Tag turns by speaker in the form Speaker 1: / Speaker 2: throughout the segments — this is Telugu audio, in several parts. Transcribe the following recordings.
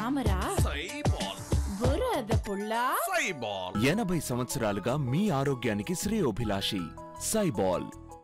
Speaker 1: తామరా
Speaker 2: సైబాల్
Speaker 1: బురద పుల్ల
Speaker 2: సైబాల్
Speaker 3: ఎనభై సంవత్సరాలుగా మీ ఆరోగ్యానికి శ్రేయోభిలాషి సైబాల్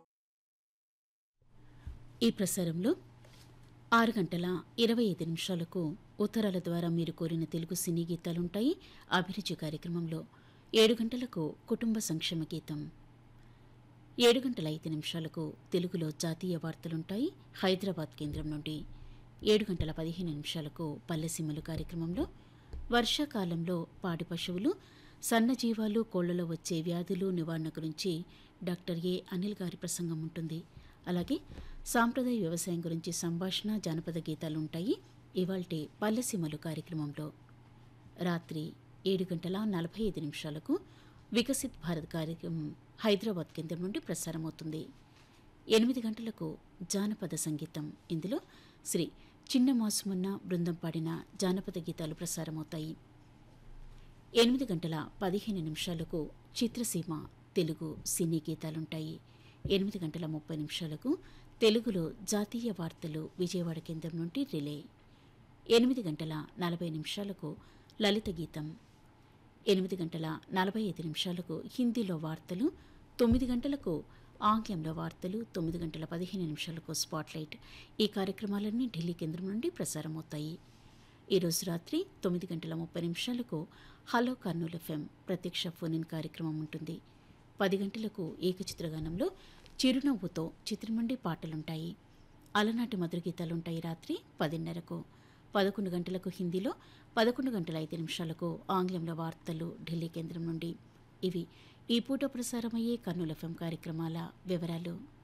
Speaker 4: ఈ ప్రసారంలో ఆరు గంటల ఇరవై ఐదు నిమిషాలకు ఉత్తరాల ద్వారా మీరు కోరిన తెలుగు సినీ గీతాలుంటాయి అభిరుచి కార్యక్రమంలో ఏడు గంటలకు కుటుంబ సంక్షేమ గీతం ఏడు గంటల ఐదు నిమిషాలకు తెలుగులో జాతీయ వార్తలుంటాయి హైదరాబాద్ కేంద్రం నుండి ఏడు గంటల పదిహేను నిమిషాలకు పల్లెసీమలు కార్యక్రమంలో వర్షాకాలంలో పాడి పశువులు సన్నజీవాలు కోళ్లలో వచ్చే వ్యాధులు నివారణ గురించి డాక్టర్ ఏ అనిల్ గారి ప్రసంగం ఉంటుంది అలాగే సాంప్రదాయ వ్యవసాయం గురించి సంభాషణ జానపద గీతాలు ఉంటాయి ఇవాల్టి పల్లెసీమలు కార్యక్రమంలో రాత్రి ఏడు గంటల నలభై ఐదు నిమిషాలకు వికసిత్ భారత్ కార్యక్రమం హైదరాబాద్ కేంద్రం నుండి ప్రసారమవుతుంది ఎనిమిది గంటలకు జానపద సంగీతం ఇందులో శ్రీ చిన్న మాసుమన్న బృందం పాడిన జానపద గీతాలు ప్రసారమవుతాయి ఎనిమిది గంటల పదిహేను నిమిషాలకు చిత్రసీమ తెలుగు సినీ గీతాలుంటాయి ఎనిమిది గంటల ముప్పై నిమిషాలకు తెలుగులో జాతీయ వార్తలు విజయవాడ కేంద్రం నుండి రిలే ఎనిమిది గంటల నలభై నిమిషాలకు లలిత గీతం ఎనిమిది గంటల నలభై ఐదు నిమిషాలకు హిందీలో వార్తలు తొమ్మిది గంటలకు ఆంగ్లంలో వార్తలు తొమ్మిది గంటల పదిహేను నిమిషాలకు స్పాట్లైట్ ఈ కార్యక్రమాలన్నీ ఢిల్లీ కేంద్రం నుండి ప్రసారమవుతాయి ఈరోజు రాత్రి తొమ్మిది గంటల ముప్పై నిమిషాలకు హలో కర్నూలు ఎఫ్ఎం ప్రత్యక్ష ఫోన్ ఇన్ కార్యక్రమం ఉంటుంది పది గంటలకు ఏకచిత్రగానంలో చిరునవ్వుతో చిత్రమండి పాటలుంటాయి అలనాటి మధుర గీతాలుంటాయి రాత్రి పదిన్నరకు పదకొండు గంటలకు హిందీలో పదకొండు గంటల ఐదు నిమిషాలకు ఆంగ్లంలో వార్తలు ఢిల్లీ కేంద్రం నుండి ఇవి ఈ పూట ప్రసారమయ్యే కర్నూలు ఎఫ్ఎం కార్యక్రమాల వివరాలు